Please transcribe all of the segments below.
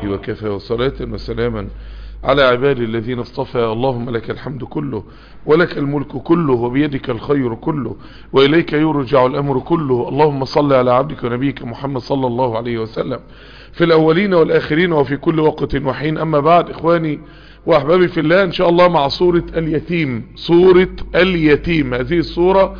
وكفى وصلاة وسلاما على عبادي الذين اصطفى اللهم لك الحمد كله ولك الملك كله وبيدك الخير كله وإليك يرجع الأمر كله اللهم صل على عبدك ونبيك محمد صلى الله عليه وسلم في الأولين والآخرين وفي كل وقت وحين أما بعد إخواني وأحبابي في الله إن شاء الله مع صورة اليتيم صورة اليتيم هذه الصورة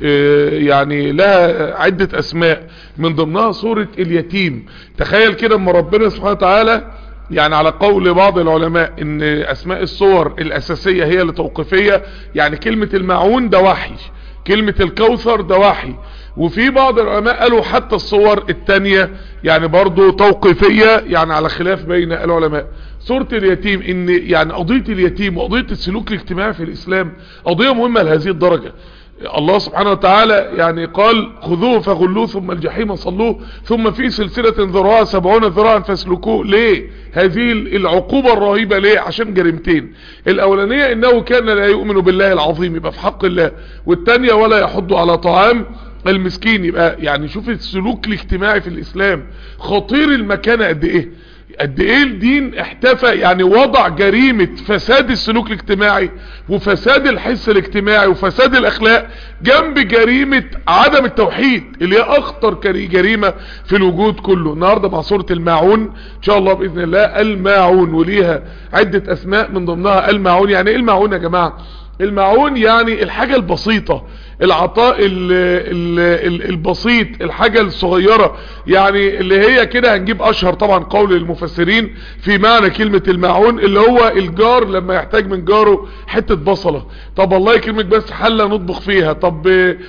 يعني لها عدة اسماء من ضمنها صورة اليتيم تخيل كده اما ربنا سبحانه وتعالى يعني على قول بعض العلماء ان اسماء الصور الاساسية هي التوقيفية يعني كلمة المعون ده وحي كلمة الكوثر ده وحي وفي بعض العلماء قالوا حتى الصور التانية يعني برضو توقيفية يعني على خلاف بين العلماء صورة اليتيم ان يعني قضية اليتيم وقضية السلوك الاجتماعي في الاسلام قضية مهمة لهذه الدرجة الله سبحانه وتعالى يعني قال خذوه فغلوه ثم الجحيم صلوه ثم في سلسلة ذراعها سبعون ذراعا فاسلكوه ليه هذه العقوبة الرهيبة ليه عشان جريمتين الاولانية انه كان لا يؤمن بالله العظيم يبقى في حق الله والتانية ولا يحض على طعام المسكين يبقى يعني شوف السلوك الاجتماعي في الاسلام خطير المكانة قد ايه قد ايه الدين احتفى يعني وضع جريمة فساد السلوك الاجتماعي وفساد الحس الاجتماعي وفساد الاخلاق جنب جريمة عدم التوحيد اللي هي اخطر جريمة في الوجود كله النهاردة مع صورة الماعون ان شاء الله باذن الله الماعون وليها عدة اسماء من ضمنها الماعون يعني ايه الماعون يا جماعة الماعون يعني الحاجة البسيطة العطاء ال ال ال البسيط الحاجة الصغيرة يعني اللي هي كده هنجيب اشهر طبعا قول المفسرين في معنى كلمة الماعون اللي هو الجار لما يحتاج من جاره حتة بصلة طب الله يكرمك بس حلة نطبخ فيها طب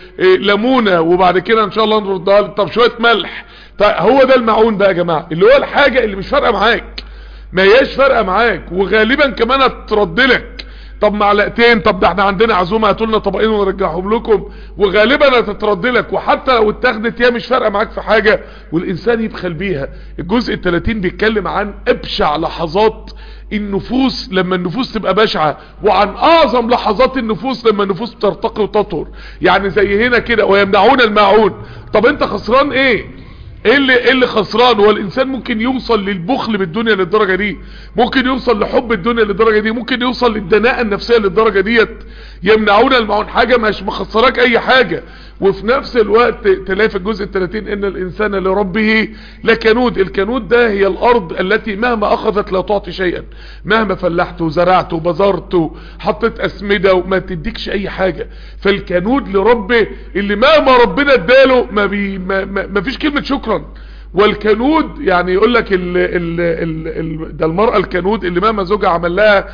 ليمونة وبعد كده ان شاء الله نردها طب شوية ملح طيب هو ده الماعون بقى يا جماعة اللي هو الحاجة اللي مش فارقة معاك ما هياش فارقة معاك وغالبا كمان هتردلك طب معلقتين طب ده احنا عندنا عزومه هاتوا لنا طبقين ونرجعهم لكم وغالبا هتترد لك وحتى لو اتاخدت هي مش فارقه معاك في حاجه والانسان يبخل بيها الجزء ال30 بيتكلم عن ابشع لحظات النفوس لما النفوس تبقى بشعة وعن اعظم لحظات النفوس لما النفوس ترتقي وتطهر يعني زي هنا كده ويمنعون الماعون طب انت خسران ايه ايه اللي, إيه اللي خسران هو الانسان ممكن يوصل للبخل بالدنيا للدرجة دي ممكن يوصل لحب الدنيا للدرجة دي ممكن يوصل للدناءة النفسية للدرجة ديت يمنعون المعون حاجة مش مخسراك اي حاجة وفي نفس الوقت تلاقي في الجزء الثلاثين ان الانسان لربه لكنود الكنود ده هي الارض التي مهما اخذت لا تعطي شيئا مهما فلحت وزرعت وبذرت وحطيت اسمدة وما تديكش اي حاجة فالكنود لربه اللي مهما ربنا اداله ما, بي ما, ما, ما فيش كلمة شكرا والكنود يعني يقول لك ال ال ال ال ده المرأة الكنود اللي مهما زوجها عمل لها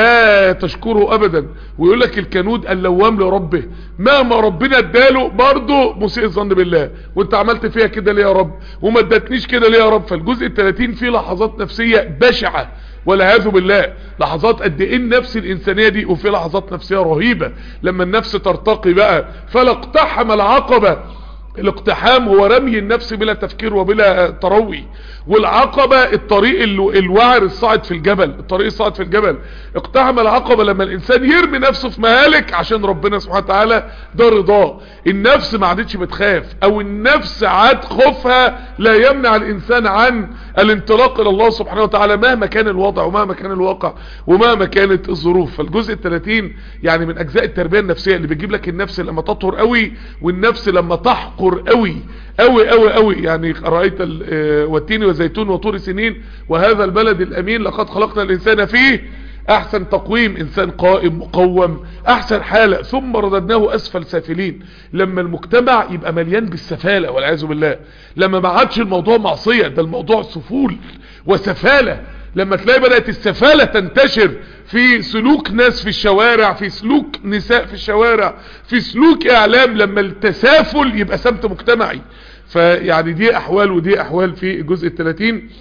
لا تشكره ابدا ويقول لك الكنود اللوام لربه مهما ربنا اداله برضه مسيء الظن بالله وانت عملت فيها كده ليه يا رب وما ادتنيش كده ليه يا رب فالجزء ال30 فيه لحظات نفسية بشعة والعياذ بالله لحظات قد ايه النفس الانسانية دي وفي لحظات نفسية رهيبة لما النفس ترتقي بقى فلا اقتحم العقبة الاقتحام هو رمي النفس بلا تفكير وبلا تروي والعقبة الطريق الوعر الصاعد في الجبل الطريق الصاعد في الجبل اقتحم العقبة لما الانسان يرمي نفسه في مهالك عشان ربنا سبحانه وتعالى ده رضاه النفس ما عادتش بتخاف او النفس عاد خوفها لا يمنع الانسان عن الانطلاق الى الله سبحانه وتعالى مهما كان الوضع ومهما كان الواقع ومهما كانت الظروف فالجزء الثلاثين يعني من اجزاء التربية النفسية اللي بتجيب لك النفس لما تطهر قوي والنفس لما تحقر قوي قوي قوي قوي يعني رأيت والتين وزيتون وطور سنين وهذا البلد الامين لقد خلقنا الانسان فيه احسن تقويم انسان قائم مقوم احسن حالة ثم رددناه اسفل سافلين لما المجتمع يبقى مليان بالسفالة والعياذ بالله لما ما عادش الموضوع معصية ده الموضوع سفول وسفالة لما تلاقي بدأت السفالة تنتشر في سلوك ناس في الشوارع في سلوك نساء في الشوارع في سلوك اعلام لما التسافل يبقى سمت مجتمعي فيعني دي احوال ودي احوال في الجزء الثلاثين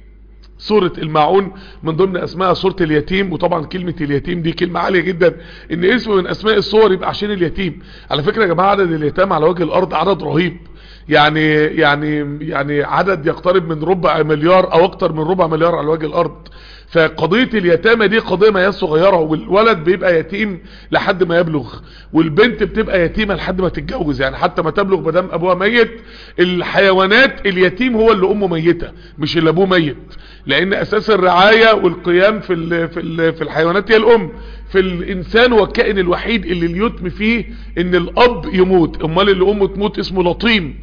سورة الماعون من ضمن اسماء سورة اليتيم وطبعا كلمة اليتيم دي كلمة عالية جدا ان اسم من اسماء الصور يبقى عشان اليتيم على فكرة يا جماعة عدد اليتام على وجه الارض عدد رهيب يعني يعني يعني عدد يقترب من ربع مليار او اكتر من ربع مليار على وجه الارض فقضية اليتامى دي قضية ما هي صغيرة والولد بيبقى يتيم لحد ما يبلغ والبنت بتبقى يتيمة لحد ما تتجوز يعني حتى ما تبلغ مدام ابوها ميت الحيوانات اليتيم هو اللي امه ميتة مش اللي ابوه ميت لان اساس الرعاية والقيام في ال في ال في الحيوانات هي الام في الانسان هو الكائن الوحيد اللي اليتم فيه ان الاب يموت امال اللي امه تموت اسمه لطيم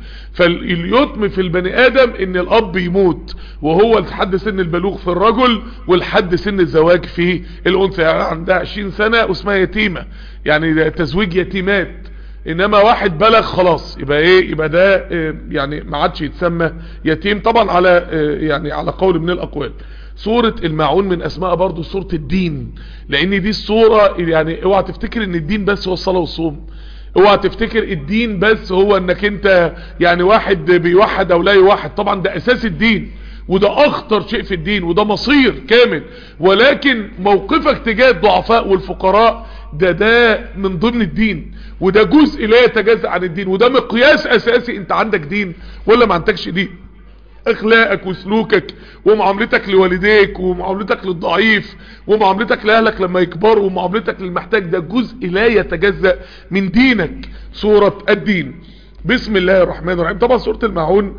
فاليتم في البني ادم ان الاب يموت وهو لحد سن البلوغ في الرجل ولحد سن الزواج في الانثى يعني عندها 20 سنة واسمها يتيمة يعني تزويج يتيمات انما واحد بلغ خلاص يبقى ايه يبقى ده اه يعني ما عادش يتسمى يتيم طبعا على اه يعني على قول من الاقوال سورة الماعون من اسماء برضو سورة الدين لان دي السورة يعني اوعى تفتكر ان الدين بس هو الصلاة والصوم اوعى تفتكر الدين بس هو انك انت يعني واحد بيوحد او لا يوحد طبعا ده اساس الدين وده اخطر شيء في الدين وده مصير كامل ولكن موقفك تجاه الضعفاء والفقراء ده ده من ضمن الدين وده جزء لا يتجزأ عن الدين وده مقياس اساسي انت عندك دين ولا ما عندكش دين اخلاقك وسلوكك ومعاملتك لوالديك ومعاملتك للضعيف ومعاملتك لاهلك لما يكبروا ومعاملتك للمحتاج ده جزء لا يتجزأ من دينك سورة الدين بسم الله الرحمن الرحيم طبعا سورة المعون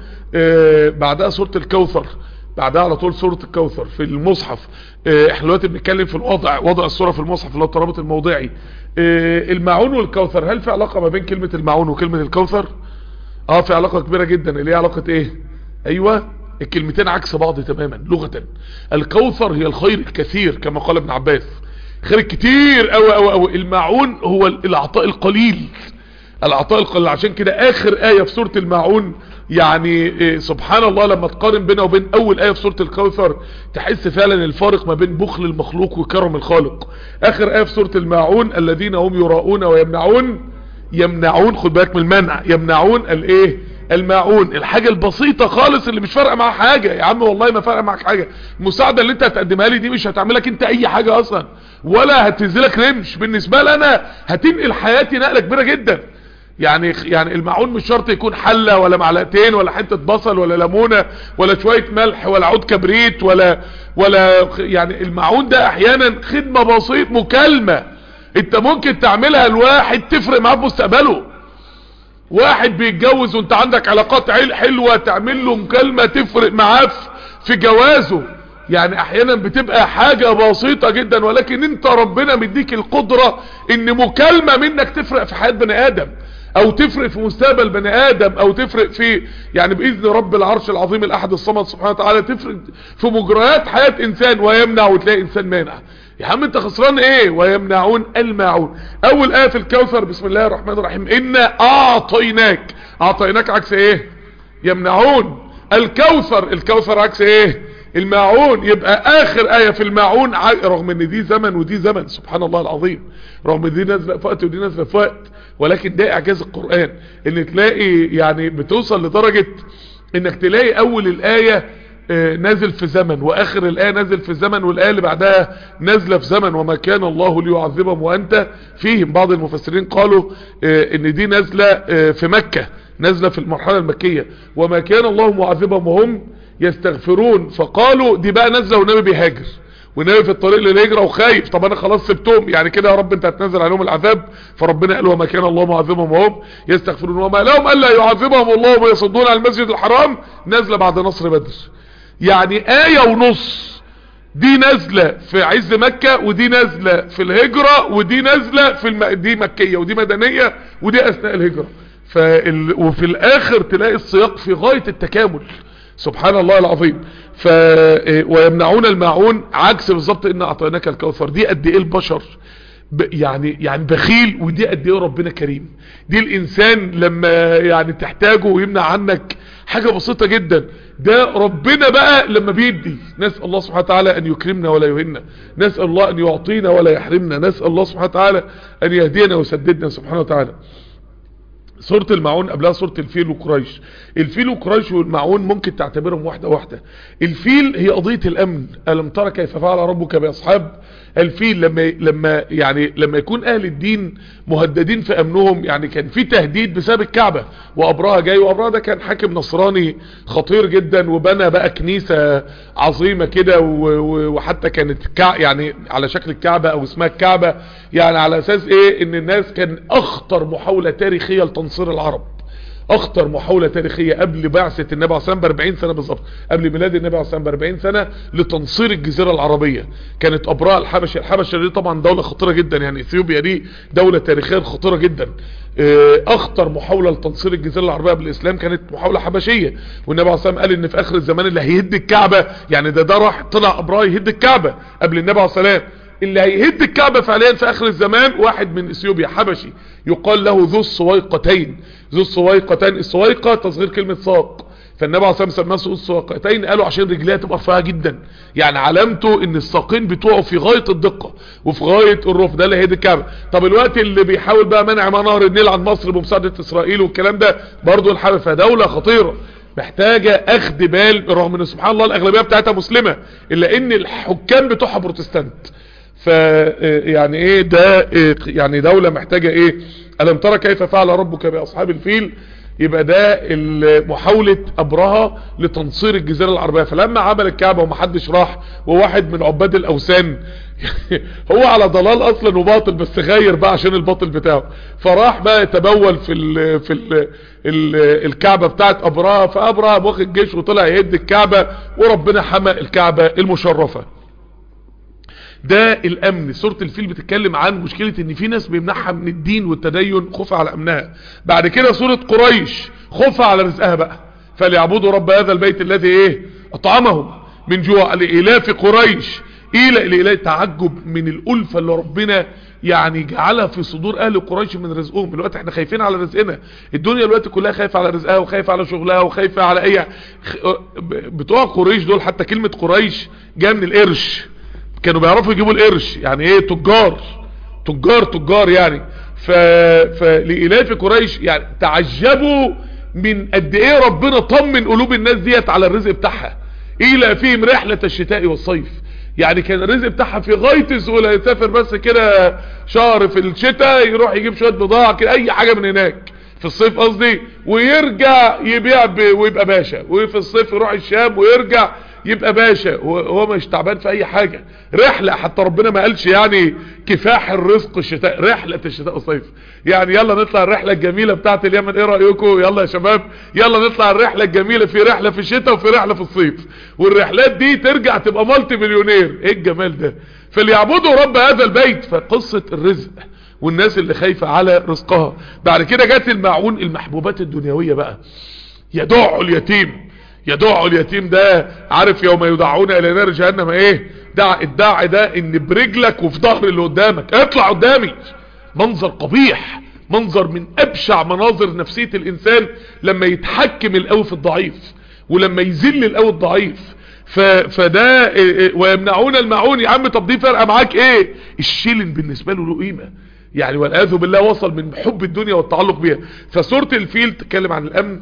آه بعدها سورة الكوثر بعدها على طول سورة الكوثر في المصحف آه احنا دلوقتي بنتكلم في الوضع وضع السورة في المصحف اللي هو الترابط الموضعي آه المعون والكوثر هل في علاقة ما بين كلمة المعون وكلمة الكوثر اه في علاقة كبيرة جدا اللي هي علاقة ايه ايوه الكلمتين عكس بعض تماما لغة الكوثر هي الخير الكثير كما قال ابن عباس خير كتير اوي اوي اوي المعون هو العطاء القليل العطاء القليل عشان كده اخر آية في سورة المعون يعني إيه سبحان الله لما تقارن بينها وبين اول آية في سورة الكوثر تحس فعلا الفارق ما بين بخل المخلوق وكرم الخالق اخر آية في سورة المعون الذين هم يراؤون ويمنعون يمنعون خد بالك من المنع يمنعون الايه الماعون الحاجة البسيطة خالص اللي مش فارقة معاك حاجة يا عم والله ما فارقة معاك حاجة المساعدة اللي انت هتقدمها لي دي مش هتعملك انت اي حاجة اصلا ولا هتنزلك رمش بالنسبة لي انا هتنقل حياتي نقلة كبيرة جدا يعني يعني الماعون مش شرط يكون حلة ولا معلقتين ولا حتة بصل ولا ليمونة ولا شوية ملح ولا عود كبريت ولا ولا يعني الماعون ده احيانا خدمة بسيط مكالمة انت ممكن تعملها لواحد تفرق معاه في مستقبله واحد بيتجوز وانت عندك علاقات حلوة تعمل له مكالمة تفرق معاه في جوازه يعني احيانا بتبقى حاجة بسيطة جدا ولكن انت ربنا مديك القدرة ان مكالمة منك تفرق في حياة بني ادم او تفرق في مستقبل بني ادم او تفرق في يعني باذن رب العرش العظيم الاحد الصمد سبحانه وتعالى تفرق في مجريات حياة انسان ويمنع وتلاقي انسان مانع يا عم انت خسران ايه ويمنعون الماعون اول ايه في الكوثر بسم الله الرحمن الرحيم انا اعطيناك اعطيناك عكس ايه يمنعون الكوثر الكوثر عكس ايه الماعون يبقى اخر ايه في الماعون رغم ان دي زمن ودي زمن سبحان الله العظيم رغم دي نازله في وقت ودي نازله في وقت ولكن ده اعجاز القران ان تلاقي يعني بتوصل لدرجه انك تلاقي اول الايه نازل في زمن واخر الايه نازل في زمن والايه اللي بعدها نازله في زمن وما كان الله ليعذبهم وانت فيهم بعض المفسرين قالوا ان دي نازله في مكه نازله في المرحله المكيه وما كان الله معذبهم وهم يستغفرون فقالوا دي بقى نازله والنبي بيهاجر والنبي في الطريق للهجره وخايف طب انا خلاص سبتهم يعني كده يا رب انت هتنزل عليهم العذاب فربنا قال وما كان الله معذبهم وهم يستغفرون وما لهم الا يعذبهم الله ويصدون على المسجد الحرام نازله بعد نصر بدر يعني آية ونص دي نازلة في عز مكة ودي نازلة في الهجرة ودي نازلة في الم... دي مكية ودي مدنية ودي اثناء الهجرة فال... وفي الاخر تلاقي السياق في غاية التكامل سبحان الله العظيم ف ويمنعون الماعون عكس بالظبط ان اعطيناك الكوثر دي قد ايه البشر ب... يعني يعني بخيل ودي قد ايه ربنا كريم دي الانسان لما يعني تحتاجه ويمنع عنك حاجة بسيطة جدا ده ربنا بقى لما بيدي نسأل الله سبحانه وتعالى ان يكرمنا ولا يهنا نسأل الله ان يعطينا ولا يحرمنا نسأل الله سبحانه وتعالى ان يهدينا ويسددنا سبحانه وتعالى سورة المعون قبلها سورة الفيل وقريش الفيل وقريش والمعون ممكن تعتبرهم واحدة واحدة الفيل هي قضية الامن ألم ترى كيف فعل ربك بأصحاب الفيل لما لما يعني لما يكون اهل الدين مهددين في امنهم يعني كان في تهديد بسبب الكعبة وابراهة جاي وابراهة ده كان حاكم نصراني خطير جدا وبنى بقى كنيسة عظيمة كده وحتى كانت كع يعني على شكل الكعبة او اسمها الكعبة يعني على اساس ايه ان الناس كان اخطر محاولة تاريخية لتنصير العرب اخطر محاولة تاريخية قبل بعثة النبي عليه الصلاة ب 40 سنة بالظبط قبل ميلاد النبي عليه الصلاة ب 40 سنة لتنصير الجزيرة العربية كانت ابراء الحبشة الحبشة دي طبعا دولة خطيرة جدا يعني اثيوبيا دي دولة تاريخية خطيرة جدا اخطر محاولة لتنصير الجزيرة العربية بالاسلام كانت محاولة حبشية والنبي عليه الصلاة قال ان في اخر الزمان اللي هيهد الكعبة يعني ده ده راح طلع ابراء يهد الكعبة قبل النبي عليه الصلاة اللي هيهد الكعبة فعليا في اخر الزمان واحد من اثيوبيا حبشي يقال له ذو الصويقتين ذو الصويقتين الصويقة تصغير كلمة ساق فالنبي عليه الصلاه والسلام سماه الصويقتين قالوا عشان رجليها تبقى رفيعه جدا يعني علامته ان الساقين بتوعه في غايه الدقه وفي غايه الرف ده اللي هيدي الكعبه طب الوقت اللي بيحاول بقى منع ما نهر النيل عن مصر بمساعده اسرائيل والكلام ده برضه الحرب فدوله خطيره محتاجة اخد بال رغم ان سبحان الله الاغلبية بتاعتها مسلمة الا ان الحكام بتوعها بروتستانت ف يعني ايه ده إيه يعني دولة محتاجة ايه ألم ترى كيف فعل ربك بأصحاب الفيل يبقى ده محاولة أبرهة لتنصير الجزيرة العربية فلما عمل الكعبة ومحدش راح وواحد من عباد الأوثان هو على ضلال أصلا وباطل بس غير بقى عشان الباطل بتاعه فراح بقى يتبول في ال في ال ال الكعبة بتاعت أبرهة فأبرهة واخد جيش وطلع يهد الكعبة وربنا حمى الكعبة المشرفة ده الامن سورة الفيل بتتكلم عن مشكلة ان في ناس بيمنعها من الدين والتدين خوفا على امنها بعد كده سورة قريش خوفا على رزقها بقى فليعبدوا رب هذا البيت الذي ايه اطعمهم من جوع الالاف قريش الى الاله تعجب من الالفة اللي ربنا يعني جعلها في صدور اهل قريش من رزقهم الوقت احنا خايفين على رزقنا الدنيا الوقت كلها خايفة على رزقها وخايفة على شغلها وخايفة على اي بتوع قريش دول حتى كلمة قريش جاء من القرش كانوا بيعرفوا يجيبوا القرش يعني ايه تجار تجار تجار يعني ف... فلإلاف قريش يعني تعجبوا من قد ايه ربنا طمن قلوب الناس ديت على الرزق بتاعها الى فيهم رحلة الشتاء والصيف يعني كان الرزق بتاعها في غاية السهولة يسافر بس كده شهر في الشتاء يروح يجيب شوية بضاعة كده اي حاجة من هناك في الصيف قصدي ويرجع يبيع ب... ويبقى باشا وفي الصيف يروح الشام ويرجع يبقى باشا هو مش تعبان في اي حاجة رحلة حتى ربنا ما قالش يعني كفاح الرزق الشتاء رحلة الشتاء والصيف يعني يلا نطلع الرحلة الجميلة بتاعت اليمن ايه رأيكم يلا يا شباب يلا نطلع الرحلة الجميلة في رحلة في الشتاء وفي رحلة في الصيف والرحلات دي ترجع تبقى مالتي مليونير ايه الجمال ده فليعبدوا رب هذا البيت فقصة الرزق والناس اللي خايفة على رزقها بعد كده جت المعون المحبوبات الدنيوية بقى يدعوا اليتيم يدعوا اليتيم ده عارف يوم يدعون الى نار جهنم ايه دع الداعي ده ان برجلك وفي ظهر اللي قدامك اطلع قدامي منظر قبيح منظر من ابشع مناظر نفسية الانسان لما يتحكم القوي في الضعيف ولما يذل القوي الضعيف ف... فده ويمنعون المعون يا عم طب دي فرقه معاك ايه الشيلن بالنسبه له له قيمه يعني والعياذ بالله وصل من حب الدنيا والتعلق بها فسورة الفيل تتكلم عن الامن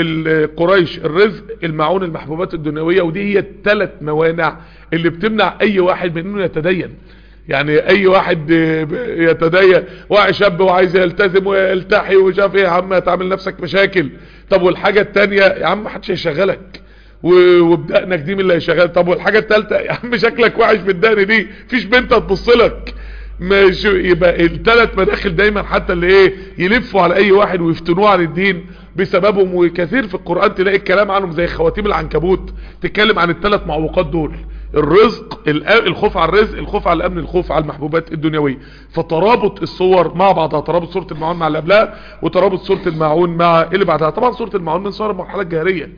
قريش الرزق المعون المحبوبات الدنيوية ودي هي الثلاث موانع اللي بتمنع اي واحد من انه يتدين يعني اي واحد يتدين واحد شاب وعايز يلتزم ويلتحي ومش عارف ايه يا عم هتعمل نفسك مشاكل طب والحاجة التانية يا عم محدش هيشغلك وبدقنك دي من اللي هيشغلك طب والحاجة التالتة يا عم شكلك وحش بالدقن دي فيش بنت هتبص لك مش يبقى الثلاث مداخل دايما حتى اللي ايه يلفوا على اي واحد ويفتنوه عن الدين بسببهم وكثير في القرآن تلاقي الكلام عنهم زي خواتيم العنكبوت تتكلم عن الثلاث معوقات دول الرزق الخوف على الرزق الخوف على الامن الخوف على المحبوبات الدنيوية فترابط الصور مع بعضها ترابط سورة المعون مع اللي قبلها وترابط سورة المعون مع اللي بعدها طبعا سورة المعون من صور المرحلة الجاهرية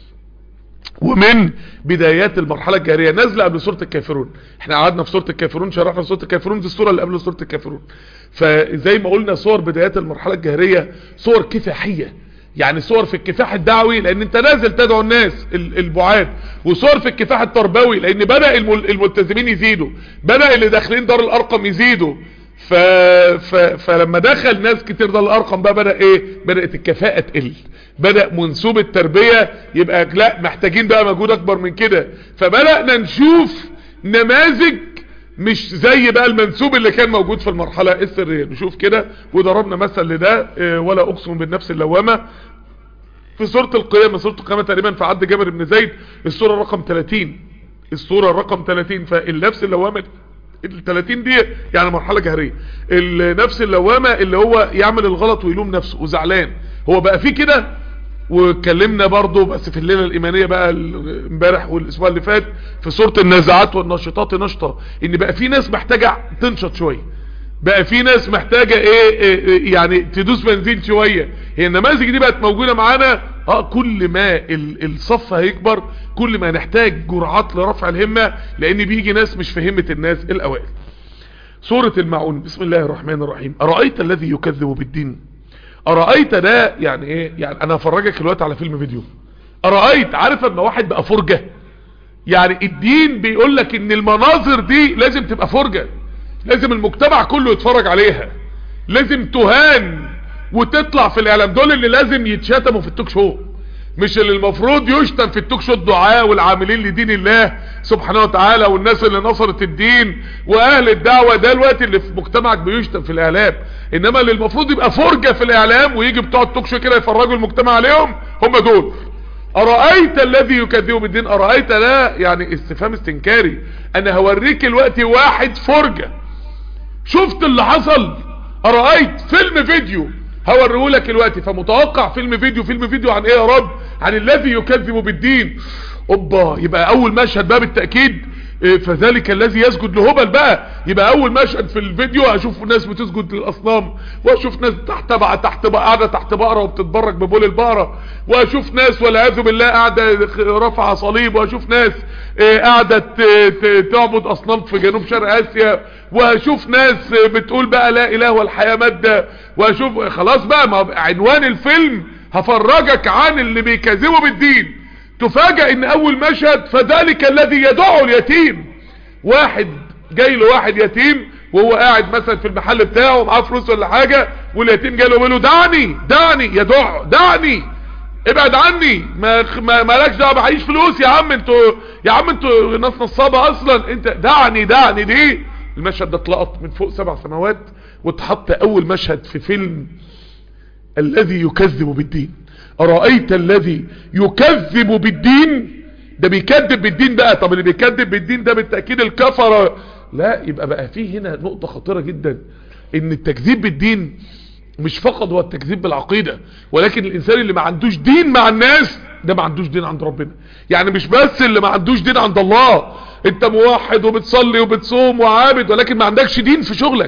ومن بدايات المرحلة الجارية نازلة قبل سورة الكافرون احنا قعدنا في سورة الكافرون شرحنا سورة الكافرون دي السورة اللي قبل سورة الكافرون فزي ما قلنا صور بدايات المرحلة الجارية صور كفاحية يعني صور في الكفاح الدعوي لان انت نازل تدعو الناس البعاد وصور في الكفاح التربوي لان بدأ الملتزمين يزيدوا بدأ اللي داخلين دار الارقم يزيدوا ف... ف... فلما دخل ناس كتير دار الارقم بقى بدأ ايه بدأت الكفاءة تقل بدأ منسوب التربية يبقى لا محتاجين بقى مجهود اكبر من كده فبدأنا نشوف نماذج مش زي بقى المنسوب اللي كان موجود في المرحلة السرية نشوف كده وضربنا مثل لده اه ولا اقسم بالنفس اللوامة في سورة القيامة سورة القيامة تقريبا في عبد جابر بن زيد السورة رقم 30 السورة رقم 30 فالنفس اللوامة ال 30 دي يعني مرحلة جهرية النفس اللوامة اللي هو يعمل الغلط ويلوم نفسه وزعلان هو بقى فيه كده واتكلمنا برضو بس في الليلة الإيمانية بقى امبارح والأسبوع اللي فات في سورة النازعات والنشطات نشطة إن بقى في ناس محتاجة تنشط شوية بقى في ناس محتاجة إيه, إيه يعني تدوس بنزين شوية هي النماذج دي بقت موجودة معانا اه كل ما الصف هيكبر كل ما نحتاج جرعات لرفع الهمة لأن بيجي ناس مش فهمت الناس الأوائل سورة المعون بسم الله الرحمن الرحيم أرأيت الذي يكذب بالدين أرأيت ده يعني ايه يعني انا هفرجك دلوقتي على فيلم فيديو أرأيت عارف ان واحد بقى فرجة يعني الدين بيقول لك ان المناظر دي لازم تبقى فرجة لازم المجتمع كله يتفرج عليها لازم تهان وتطلع في الاعلام دول اللي لازم يتشتموا في التوك شو مش اللي المفروض يشتم في التوك شو الدعاء والعاملين لدين الله سبحانه وتعالى والناس اللي نصرت الدين واهل الدعوة ده الوقت اللي في مجتمعك بيشتم في الاعلام انما اللي المفروض يبقى فرجة في الاعلام ويجي بتوع التوك شو كده يفرجوا المجتمع عليهم هم دول ارأيت الذي يكذب بالدين ارأيت لا يعني استفهام استنكاري انا هوريك الوقت واحد فرجة شفت اللي حصل ارأيت فيلم فيديو هوريه لك الوقت فمتوقع فيلم فيديو فيلم فيديو عن ايه يا رب عن الذي يكذب بالدين اوبا يبقى اول مشهد بقى بالتأكيد فذلك الذي يسجد لهبل بقى يبقى اول مشهد في الفيديو هشوف ناس بتسجد للاصنام واشوف ناس تحت بقى تحت بقى قاعده تحت بقره وبتتبرك ببول البقره واشوف ناس والعياذ بالله قاعده رافعه صليب واشوف ناس قاعده تعبد اصنام في جنوب شرق اسيا واشوف ناس بتقول بقى لا اله والحياه ماده واشوف خلاص بقى ما عنوان الفيلم هفرجك عن اللي بيكذبوا بالدين تفاجأ ان اول مشهد فذلك الذي يدعو اليتيم واحد جاي له واحد يتيم وهو قاعد مثلا في المحل بتاعه معاه فلوس ولا حاجة واليتيم جاي له ويقول له دعني دعني يدع دعني ابعد عني ما ما مالكش دعوه معيش فلوس يا عم انتوا يا عم انتوا ناس نصابه اصلا انت دعني دعني دي المشهد ده اتلقط من فوق سبع سماوات واتحط اول مشهد في فيلم الذي يكذب بالدين أرأيت الذي يكذب بالدين ده بيكذب بالدين بقى طب اللي بيكذب بالدين ده بالتأكيد الكفرة لا يبقى بقى فيه هنا نقطة خطيرة جدا ان التكذيب بالدين مش فقط هو التكذيب بالعقيدة ولكن الانسان اللي ما عندوش دين مع الناس ده ما عندوش دين عند ربنا يعني مش بس اللي ما عندوش دين عند الله انت موحد وبتصلي وبتصوم وعابد ولكن ما عندكش دين في شغلك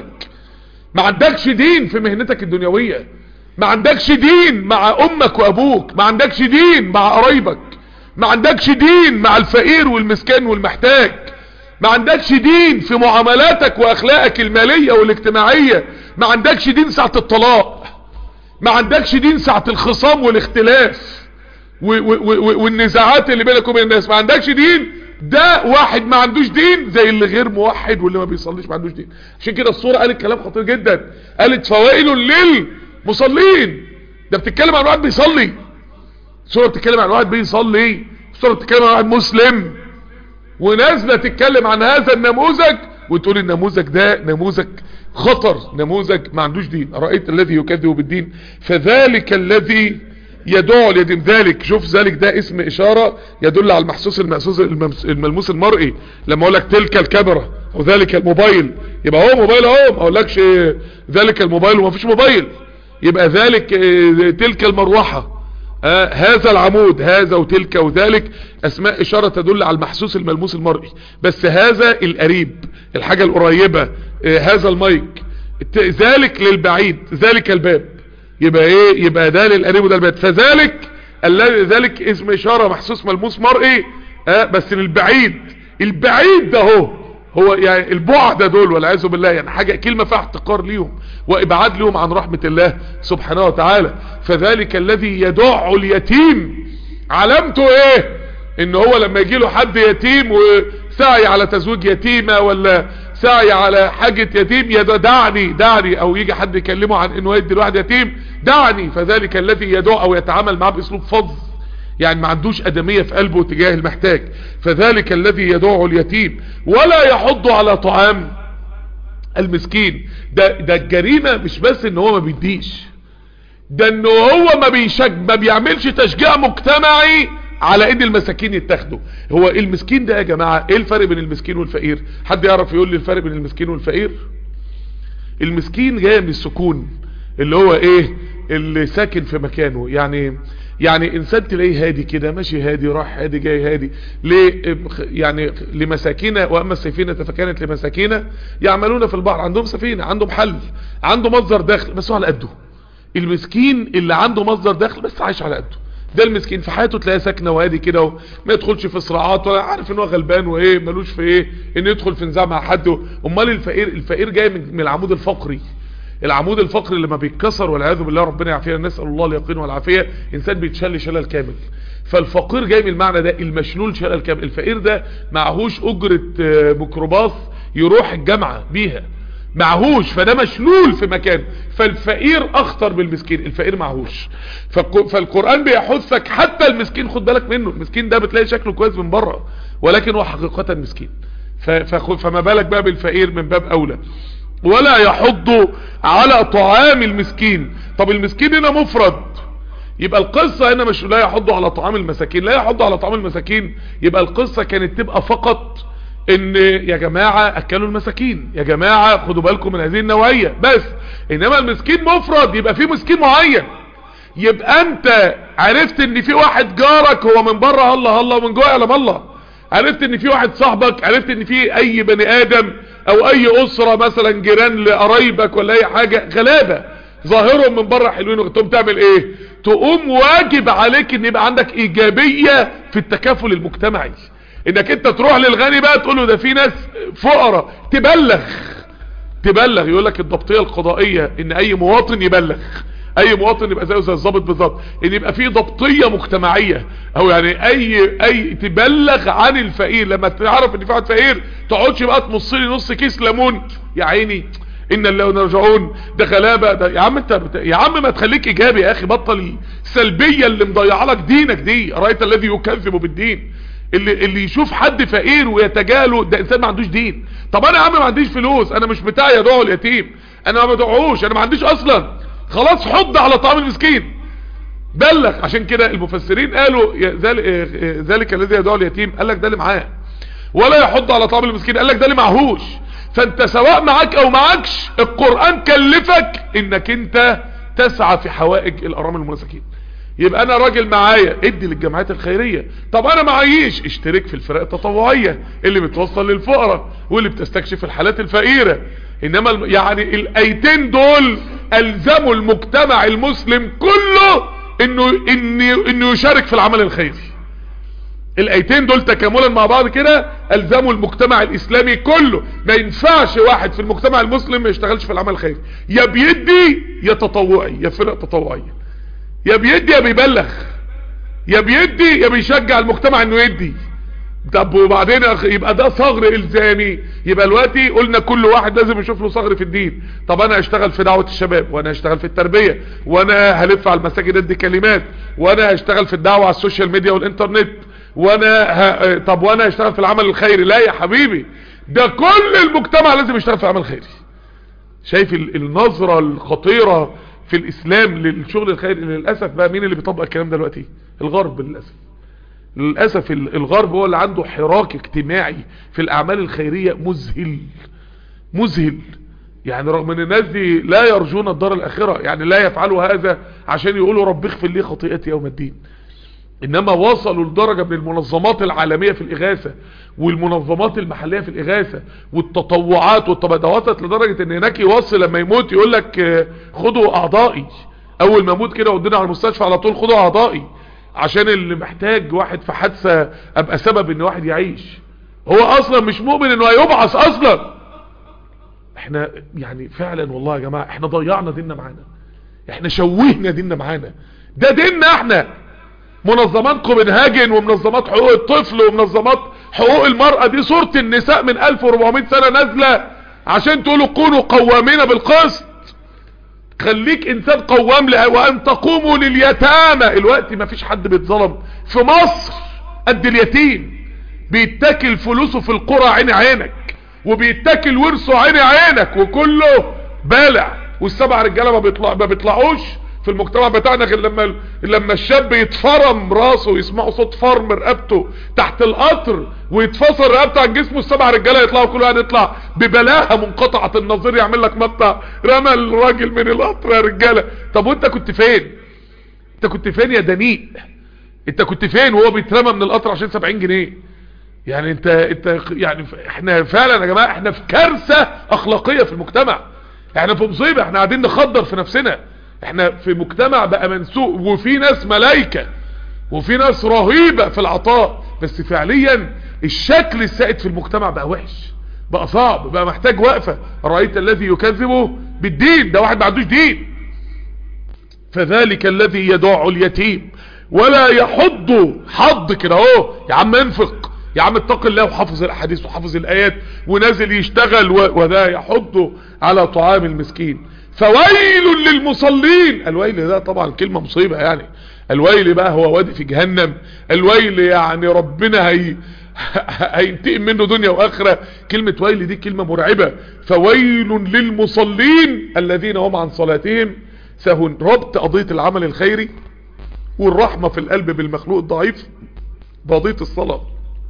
ما عندكش دين في مهنتك الدنيوية ما عندكش دين مع امك وابوك ما عندكش دين مع قرايبك ما عندكش دين مع الفقير والمسكين والمحتاج ما عندكش دين في معاملاتك واخلاقك المالية والاجتماعية ما عندكش دين ساعة الطلاق ما عندكش دين ساعة الخصام والاختلاف والنزاعات اللي بينك وبين الناس ما عندكش دين ده واحد ما عندوش دين زي اللي غير موحد واللي ما بيصليش ما عندوش دين عشان كده الصورة قالت كلام خطير جدا قالت فوائل لل مصلين ده بتتكلم عن واحد بيصلي سورة بتتكلم عن واحد بيصلي سورة بتتكلم عن واحد مسلم ونازله تتكلم عن هذا النموذج وتقول النموذج ده نموذج خطر نموذج ما عندوش دين رأيت الذي يكذب بالدين فذلك الذي يدعو ليدين ذلك شوف ذلك ده اسم اشارة يدل على المحسوس المحسوس الملموس المرئي لما اقول لك تلك الكاميرا او ذلك الموبايل يبقى هو موبايل اهو ما اقولكش ذلك الموبايل وما فيش موبايل يبقى ذلك تلك المروحة آه هذا العمود هذا وتلك وذلك اسماء اشارة تدل على المحسوس الملموس المرئي بس هذا القريب الحاجة القريبة آه هذا المايك ذلك للبعيد ذلك الباب يبقى ايه يبقى ده للقريب وده البعيد فذلك الذي ذلك اسم اشارة محسوس ملموس مرئي آه بس للبعيد البعيد ده هو هو يعني البعد دول والعياذ بالله يعني حاجة كلمة فيها احتقار ليهم وابعاد لهم عن رحمة الله سبحانه وتعالى فذلك الذي يدع اليتيم علامته ايه ان هو لما يجي له حد يتيم وسعي على تزويج يتيمة ولا سعي على حاجة يتيم يدعني دعني او يجي حد يكلمه عن انه يدي الواحد يتيم دعني فذلك الذي يدع او يتعامل معه باسلوب فظ يعني ما عندوش ادمية في قلبه تجاه المحتاج فذلك الذي يدعو اليتيم ولا يحض على طعام المسكين ده ده الجريمة مش بس ان هو ما بيديش ده انه هو ما بيشج ما بيعملش تشجيع مجتمعي على ان المساكين يتاخدوا هو المسكين ده يا جماعة ايه الفرق بين المسكين والفقير حد يعرف يقول لي الفرق بين المسكين والفقير المسكين جاي من السكون اللي هو ايه اللي ساكن في مكانه يعني يعني انسان تلاقيه هادي كده ماشي هادي راح هادي جاي هادي ليه يعني لمساكين واما السفينه فكانت لمساكين يعملون في البحر عندهم سفينه عندهم حل عنده مصدر دخل بس هو على قده المسكين اللي عنده مصدر دخل بس عايش على قده ده المسكين في حياته تلاقيه ساكنه وهادي كده وما يدخلش في صراعات ولا عارف ان هو غلبان وايه ملوش في ايه ان يدخل في نزاع مع حد امال الفقير الفقير جاي من, من العمود الفقري العمود الفقري اللي ما بيتكسر والعياذ بالله ربنا يعافينا نسال الله اليقين والعافيه انسان بيتشل شلل كامل فالفقير جاي من المعنى ده المشلول شلل كامل الفقير ده معهوش اجره ميكروباص يروح الجامعه بيها معهوش فده مشلول في مكان فالفقير اخطر بالمسكين الفقير معهوش فالقرآن بيحثك حتى المسكين خد بالك منه المسكين ده بتلاقي شكله كويس من بره ولكن هو حقيقة مسكين فما بالك بقى بالفقير من باب اولى ولا يحض على طعام المسكين طب المسكين هنا مفرد يبقى القصة هنا مش لا يحض على طعام المساكين لا يحض على طعام المساكين يبقى القصة كانت تبقى فقط ان يا جماعة اكلوا المساكين يا جماعة خدوا بالكم من هذه النوعية بس انما المسكين مفرد يبقى في مسكين معين يبقى انت عرفت ان في واحد جارك هو من بره الله الله ومن جوه يعلم الله عرفت ان في واحد صاحبك عرفت ان في اي بني ادم او اي اسرة مثلا جيران لقرايبك ولا اي حاجة غلابة ظاهرهم من بره حلوين وتقوم تعمل ايه تقوم واجب عليك ان يبقى عندك ايجابية في التكافل المجتمعي انك انت تروح للغني بقى تقول له ده في ناس فقراء تبلغ تبلغ يقول لك الضبطيه القضائيه ان اي مواطن يبلغ اي مواطن يبقى زيه زي الضابط بالظبط ان يبقى في ضبطيه مجتمعيه او يعني اي اي تبلغ عن الفقير لما تعرف ان في واحد فقير تقعدش بقى تمص لي نص كيس ليمون يا عيني ان الله ونرجعون ده غلابه ده يا عم انت بت... يا عم ما تخليك ايجابي يا اخي بطل السلبيه اللي مضيعه لك دينك دي رايت الذي يكذب بالدين اللي اللي يشوف حد فقير ويتجاهله ده انسان ما عندوش دين طب انا يا عم ما عنديش فلوس انا مش بتاعي ادعو اليتيم انا ما بدعوش انا ما عنديش اصلا خلاص حض على طعام المسكين بلغ عشان كده المفسرين قالوا ذلك الذي يدعو اليتيم قال لك ده اللي معاه ولا يحض على طعام المسكين قال لك ده اللي معهوش فانت سواء معاك او معكش القرآن كلفك انك انت تسعى في حوائج الارامل المساكين يبقى انا راجل معايا ادي للجمعيات الخيرية طب انا معيش اشترك في الفرق التطوعية اللي بتوصل للفقراء واللي بتستكشف الحالات الفقيرة انما يعني الايتين دول الزموا المجتمع المسلم كله انه انه انه يشارك في العمل الخيري الايتين دول تكاملا مع بعض كده الزموا المجتمع الاسلامي كله ما ينفعش واحد في المجتمع المسلم ما يشتغلش في العمل الخيري يا بيدي يا تطوعي يا فرق تطوعيه يا بيدي يا بيبلغ يا بيدي يا بيشجع المجتمع انه يدي طب وبعدين يبقى ده صغر الزامي يبقى دلوقتي قلنا كل واحد لازم يشوف له صغر في الدين طب انا هشتغل في دعوة الشباب وانا هشتغل في التربية وانا هلف على المساجد ادي كلمات وانا هشتغل في الدعوة على السوشيال ميديا والانترنت وانا ه... طب وانا هشتغل في العمل الخيري لا يا حبيبي ده كل المجتمع لازم يشتغل في العمل الخيري شايف النظرة الخطيرة في الاسلام للشغل الخيري للأسف بقى مين اللي بيطبق الكلام ده دلوقتي الغرب للأسف للأسف الغرب هو اللي عنده حراك اجتماعي في الأعمال الخيرية مذهل مذهل يعني رغم ان الناس دي لا يرجون الدار الآخرة يعني لا يفعلوا هذا عشان يقولوا رب اغفر لي خطيئتي يوم الدين انما وصلوا لدرجة من المنظمات العالمية في الاغاثة والمنظمات المحلية في الاغاثة والتطوعات والتبادلات لدرجة ان هناك يوصل لما يموت يقول لك خدوا اعضائي اول ما اموت كده ودينا على المستشفى على طول خدوا اعضائي عشان اللي محتاج واحد في حادثة ابقى سبب ان واحد يعيش هو اصلا مش مؤمن انه هيبعث اصلا احنا يعني فعلا والله يا جماعة احنا ضيعنا ديننا معانا احنا شوهنا ديننا معانا ده ديننا احنا منظمات كوبنهاجن ومنظمات حقوق الطفل ومنظمات حقوق المرأة دي صورة النساء من 1400 سنة نازلة عشان تقولوا كونوا قوامين بالقسط خليك انسان قوام لها وان تقوموا لليتامى الوقت ما فيش حد بيتظلم في مصر قد اليتيم بيتاكل فلوسه في القرى عين عينك وبيتاكل ورثه عين عينك وكله بالع والسبع رجاله ما بيطلع ما بيطلعوش في المجتمع بتاعنا غير لما لما الشاب يتفرم راسه ويسمعوا صوت فرم رقبته تحت القطر ويتفصل رقبته عن جسمه السبع رجاله يطلعوا كل واحد يطلع ببلاها منقطعه النظير يعمل لك مقطع رمى الراجل من القطر يا رجاله طب وانت كنت فين انت كنت فين يا دنيء انت كنت فين وهو بيترمى من القطر عشان 70 جنيه يعني انت انت يعني احنا فعلا يا جماعه احنا في كارثه اخلاقيه في المجتمع احنا في مصيبه احنا قاعدين نخدر في نفسنا احنا في مجتمع بقى منسوق وفي ناس ملايكة وفي ناس رهيبة في العطاء بس فعليا الشكل السائد في المجتمع بقى وحش بقى صعب بقى محتاج وقفة رأيت الذي يكذبه بالدين ده واحد ما عندوش دين فذلك الذي يدع اليتيم ولا يحض حض كده اهو يا عم انفق يا عم اتق الله وحافظ الاحاديث وحافظ الايات ونازل يشتغل وذا يحض على طعام المسكين فويل للمصلين الويل ده طبعا كلمة مصيبة يعني الويل بقى هو وادي في جهنم الويل يعني ربنا هي هينتقم منه دنيا واخرة كلمة ويل دي كلمة مرعبة فويل للمصلين الذين هم عن صلاتهم سهون ربط قضية العمل الخيري والرحمة في القلب بالمخلوق الضعيف بقضية الصلاة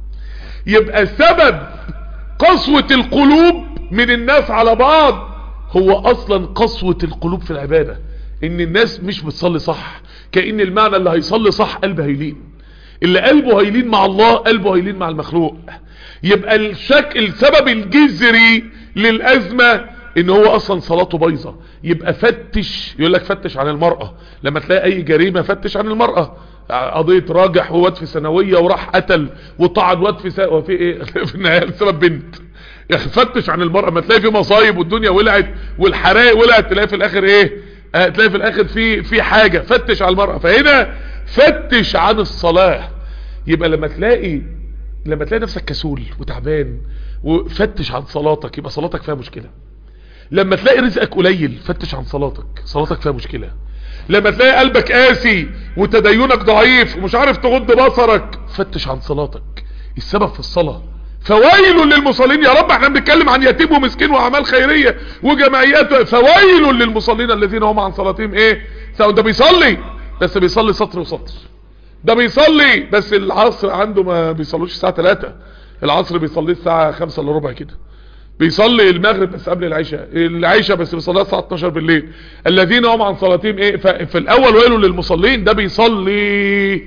يبقى سبب قسوة القلوب من الناس على بعض هو اصلا قسوة القلوب في العبادة ان الناس مش بتصلي صح كأن المعنى اللي هيصلي صح قلبه هيلين اللي قلبه هيلين مع الله قلبه هيلين مع المخلوق يبقى الشك السبب الجذري للأزمة ان هو اصلا صلاته بايظة يبقى فتش يقول لك فتش عن المرأة لما تلاقي اي جريمة فتش عن المرأة قضية راجح وواد في ثانوية وراح قتل وطعن واد في سا... وفي ايه في النهاية بسبب بنت فتش عن المرأة ما تلاقي في مصايب والدنيا ولعت والحرائق ولعت تلاقي في الاخر ايه اه تلاقي في الاخر في في حاجة فتش على المرأة فهنا فتش عن الصلاة يبقى لما تلاقي لما تلاقي نفسك كسول وتعبان وفتش عن صلاتك يبقى صلاتك فيها مشكلة لما تلاقي رزقك قليل فتش عن صلاتك صلاتك فيها مشكلة لما تلاقي قلبك قاسي وتدينك ضعيف ومش عارف تغض بصرك فتش عن صلاتك السبب في الصلاة فويل للمصلين يا رب احنا بنتكلم عن يتيم ومسكين واعمال خيرية وجمعيات فويل للمصلين الذين هم عن صلاتهم ايه ده بيصلي بس بيصلي سطر وسطر ده بيصلي بس العصر عنده ما بيصلوش الساعة 3 العصر بيصلي الساعة 5 الا ربع كده بيصلي المغرب بس قبل العشاء العشاء بس بيصليها الساعة 12 بالليل الذين هم عن صلاتهم ايه في الاول ويل للمصلين ده بيصلي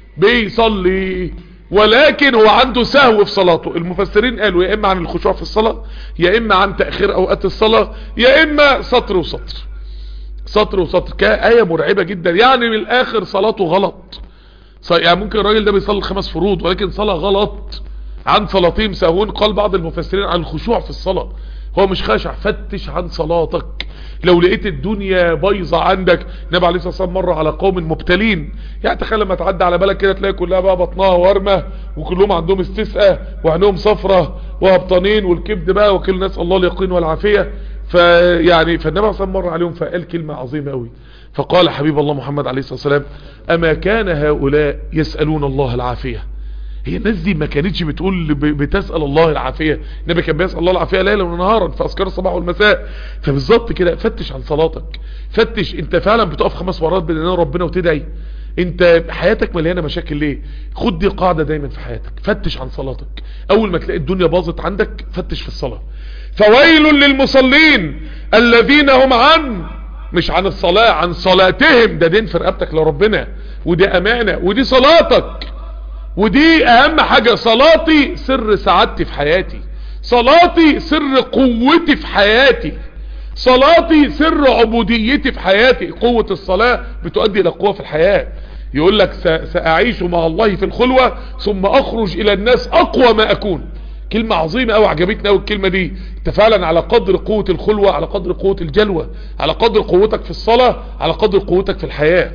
بيصلي ولكن هو عنده سهو في صلاته المفسرين قالوا يا اما عن الخشوع في الصلاة يا اما عن تأخير اوقات الصلاة يا اما سطر وسطر سطر وسطر كآية مرعبة جدا يعني من الاخر صلاته غلط يعني ممكن الراجل ده بيصلي خمس فروض ولكن صلاة غلط عن صلاتهم سهون قال بعض المفسرين عن الخشوع في الصلاة هو مش خاشع فتش عن صلاتك لو لقيت الدنيا بايظه عندك النبي عليه الصلاه والسلام مر على قوم مبتلين يعني تخيل لما تعدي على بالك كده تلاقي كلها بقى بطنها ورمه وكلهم عندهم استسقاء وعينهم صفرة وهبطانين والكبد بقى وكل الناس الله اليقين والعافيه فيعني فالنبي عليه الصلاه والسلام مر عليهم فقال كلمه عظيمه قوي فقال حبيب الله محمد عليه الصلاه والسلام اما كان هؤلاء يسالون الله العافيه هي الناس دي ما كانتش بتقول بتسأل الله العافية النبي كان بيسأل الله العافية ليلا ونهارا في أذكار الصباح والمساء فبالظبط كده فتش عن صلاتك فتش انت فعلا بتقف خمس مرات بين ربنا وتدعي انت حياتك مليانة مشاكل ليه خد دي قاعدة دايما في حياتك فتش عن صلاتك اول ما تلاقي الدنيا باظت عندك فتش في الصلاة فويل للمصلين الذين هم عن مش عن الصلاة عن صلاتهم ده دين في رقبتك لربنا ودي امانة ودي صلاتك ودي اهم حاجة صلاتي سر سعادتي في حياتي صلاتي سر قوتي في حياتي صلاتي سر عبوديتي في حياتي قوة الصلاة بتؤدي الى قوة في الحياة يقول لك سأعيش مع الله في الخلوة ثم اخرج الى الناس اقوى ما اكون كلمة عظيمة اوي عجبتني اوي الكلمة دي انت فعلا على قدر قوة الخلوة على قدر قوة الجلوة على قدر قوتك في الصلاة على قدر قوتك في الحياة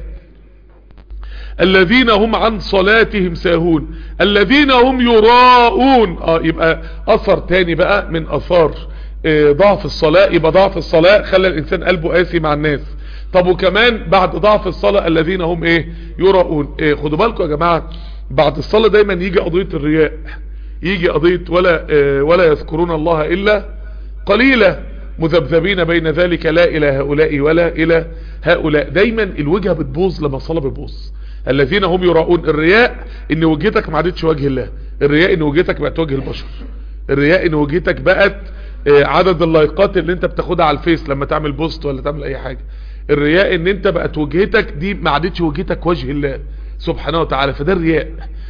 الذين هم عن صلاتهم ساهون الذين هم يراءون اه يبقى اثر تاني بقى من اثار اه ضعف الصلاة يبقى ضعف الصلاة خلى الانسان قلبه قاسي مع الناس طب وكمان بعد ضعف الصلاة الذين هم ايه يراؤون إيه خدوا بالكم يا جماعة بعد الصلاة دايما يجي قضية الرياء يجي قضية ولا إيه ولا يذكرون الله الا قليلا مذبذبين بين ذلك لا الى هؤلاء ولا الى هؤلاء دايما الوجهة بتبوظ لما الصلاة بتبوظ الذين هم يراؤون الرياء ان وجهتك ما عادتش وجه الله الرياء ان وجهتك بقت وجه البشر الرياء ان وجهتك بقت عدد اللايكات اللي انت بتاخدها على الفيس لما تعمل بوست ولا تعمل اي حاجة الرياء ان انت بقت وجهتك دي ما عادتش وجهتك وجه الله سبحانه وتعالى فده الرياء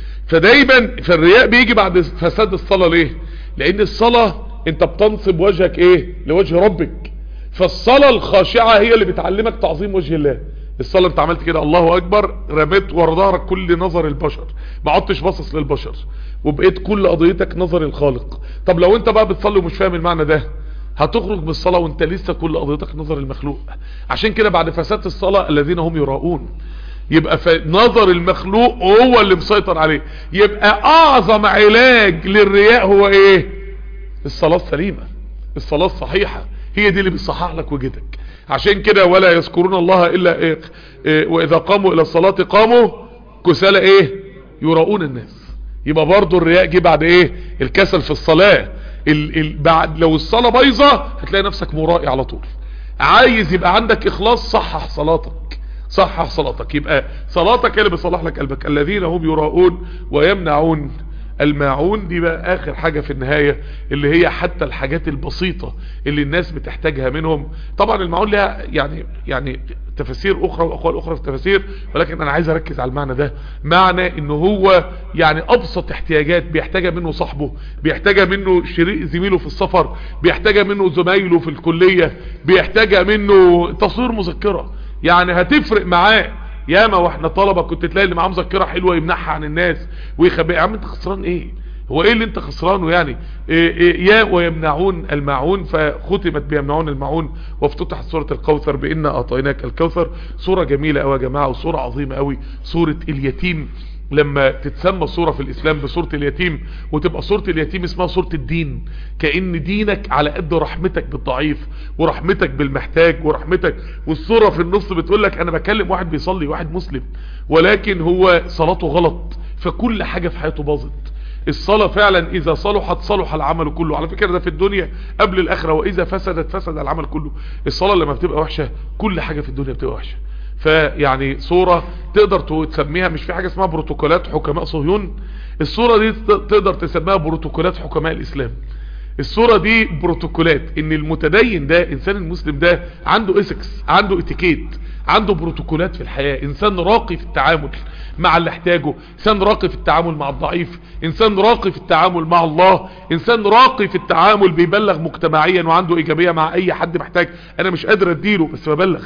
فدايما فالرياء بيجي بعد فساد الصلاة ليه لان الصلاة انت بتنصب وجهك ايه لوجه ربك فالصلاة الخاشعة هي اللي بتعلمك تعظيم وجه الله الصلاة انت عملت كده الله اكبر رميت ورا ظهرك كل نظر البشر ما عدتش باصص للبشر وبقيت كل قضيتك نظر الخالق طب لو انت بقى بتصلي ومش فاهم المعنى ده هتخرج من الصلاة وانت لسه كل قضيتك نظر المخلوق عشان كده بعد فساد الصلاة الذين هم يراؤون يبقى نظر المخلوق هو اللي مسيطر عليه يبقى اعظم علاج للرياء هو ايه الصلاة السليمة الصلاة الصحيحة هي دي اللي بتصحح لك وجهتك عشان كده ولا يذكرون الله الا إيه إيه واذا قاموا الى الصلاة قاموا كسالى ايه يراؤون الناس يبقى برضو الرياء جه بعد ايه الكسل في الصلاة ال ال بعد لو الصلاة بايظة هتلاقي نفسك مرائي على طول عايز يبقى عندك اخلاص صحح صلاتك صحح صلاتك يبقى صلاتك اللي بيصلح لك قلبك الذين هم يراؤون ويمنعون الماعون دي بقى اخر حاجة في النهاية اللي هي حتى الحاجات البسيطة اللي الناس بتحتاجها منهم طبعا الماعون لها يعني يعني تفاسير اخرى واقوال اخرى في التفاسير ولكن انا عايز اركز على المعنى ده معنى ان هو يعني ابسط احتياجات بيحتاجها منه صاحبه بيحتاجها منه شريك زميله في السفر بيحتاجها منه زمايله في الكلية بيحتاجها منه تصوير مذكرة يعني هتفرق معاه ياما واحنا طلبة كنت تلاقي اللي معاه مذكرة حلوة يمنحها عن الناس ويخبئها يا عم انت خسران ايه هو ايه اللي انت خسرانه يعني إيه إيه يا ويمنعون الماعون فختمت بيمنعون الماعون وافتتحت سورة الكوثر بإنا اعطيناك الكوثر سورة جميلة قوي يا جماعة وسورة عظيمة قوي سورة اليتيم لما تتسمى صورة في الاسلام بصورة اليتيم وتبقى صورة اليتيم اسمها صورة الدين كأن دينك على قد رحمتك بالضعيف ورحمتك بالمحتاج ورحمتك والصورة في النص بتقول لك انا بكلم واحد بيصلي واحد مسلم ولكن هو صلاته غلط فكل حاجة في حياته باظت الصلاة فعلا اذا صلحت صلح العمل كله على فكرة ده في الدنيا قبل الاخرة واذا فسدت فسد العمل كله الصلاة لما بتبقى وحشة كل حاجة في الدنيا بتبقى وحشة فيعني صورة تقدر تسميها مش في حاجة اسمها بروتوكولات حكماء صهيون الصورة دي تقدر تسميها بروتوكولات حكماء الاسلام الصورة دي بروتوكولات ان المتدين ده انسان المسلم ده عنده اسكس عنده اتيكيت عنده بروتوكولات في الحياة انسان راقي في التعامل مع اللي احتاجه انسان راقي في التعامل مع الضعيف انسان راقي في التعامل مع الله انسان راقي في التعامل بيبلغ مجتمعيا وعنده ايجابية مع اي حد محتاج انا مش قادر اديله بس ببلغ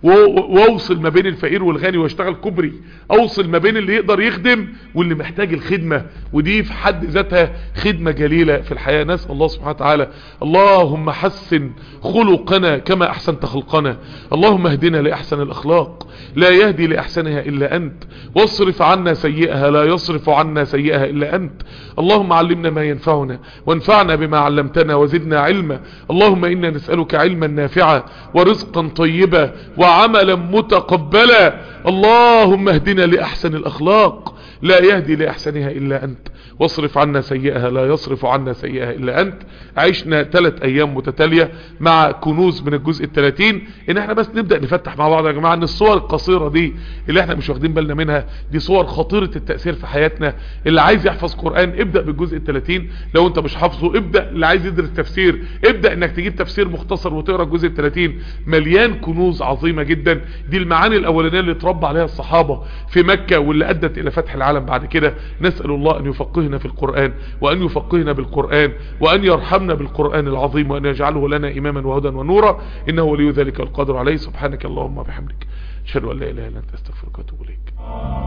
واوصل ما بين الفقير والغني واشتغل كوبري اوصل ما بين اللي يقدر يخدم واللي محتاج الخدمة ودي في حد ذاتها خدمة جليلة في الحياة نسأل الله سبحانه وتعالى اللهم حسن خلقنا كما احسنت خلقنا اللهم اهدنا لأحسن الاخلاق لا يهدي لأحسنها الا انت واصرف عنا سيئها لا يصرف عنا سيئها الا انت اللهم علمنا ما ينفعنا وانفعنا بما علمتنا وزدنا علما اللهم انا نسألك علما نافعا ورزقا طيبا وعملا متقبلا اللهم اهدنا لأحسن الأخلاق لا يهدي لأحسنها إلا أنت واصرف عنا سيئها لا يصرف عنا سيئها إلا أنت عشنا ثلاث أيام متتالية مع كنوز من الجزء الثلاثين إن احنا بس نبدأ نفتح مع بعض يا جماعة ان الصور القصيرة دي اللي احنا مش واخدين بالنا منها دي صور خطيرة التأثير في حياتنا اللي عايز يحفظ قرآن ابدأ بالجزء الثلاثين لو انت مش حافظه ابدأ اللي عايز يدرس تفسير ابدأ انك تجيب تفسير مختصر وتقرأ الجزء الثلاثين مليان كنوز عظيمة جدا دي المعاني الأولانية اللي اتربى عليها الصحابة في مكة واللي أدت إلى فتح العالم بعد كده نسأل الله أن يفقهنا في القرآن وأن يفقهنا بالقرآن وأن يرحمنا بالقرآن العظيم وأن يجعله لنا إماما وهدى ونورا إنه ولي ذلك القادر عليه سبحانك اللهم وبحمدك أشهد أن لا إله إلا أنت أستغفرك وأتوب إليك